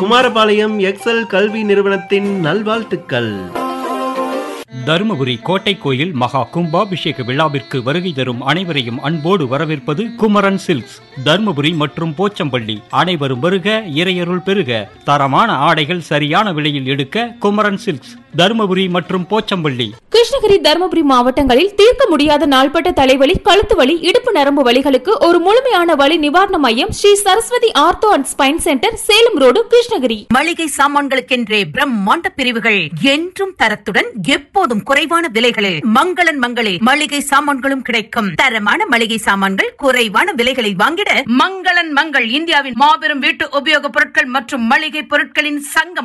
Kumarapalayam XL கல்வி நிறுவனத்தின் நல்வாழ்த்துக்கள் தருமபுரி கோட்டை கோயில் மகா கும்பாபிஷேக விழாவிற்கு வருகை தரும் அனைவரையும் அன்போடு வரவேற்பது குமரன் சில்க்ஸ் தருமபுரி மற்றும் போச்சம்பள்ளி அனைவரும் வருக இறையருள் பெருக தரமான ஆடைகள் சரியான விலையில் எடுக்க குமரன் சில்க்ஸ் தருமபுரி மற்றும் போச்சம்பள்ளி கிருஷ்ணகிரி தருமபுரி மாவட்டங்களில் தீர்க்க முடியாத நாள்பட்ட தலைவலி கழுத்து வலி இடுப்பு நரம்பு வலிகளுக்கு ஒரு முழுமையான வலி நிவாரண மையம் Sri Saraswathi ortho and spine centre Salem road Krishnagiri மளிகை சாமான்களுக்கென்றே பிரம்மாண்ட பிரிவுகள் என்றும் தரத்துடன் எப்போதும் குறைவான விலைகளில் மங்களன் மங்களே மளிகை சாமான்களும் கிடைக்கும் தரமான மளிகை சாமான்கள் குறைவான விலைகளில் வாங்கிட மங்களன் மங்கள் இந்தியாவின் மாபெரும் வீட்டு உபயோகப் பொருட்கள் மற்றும் மளிகை பொருட்களின் சங்கம்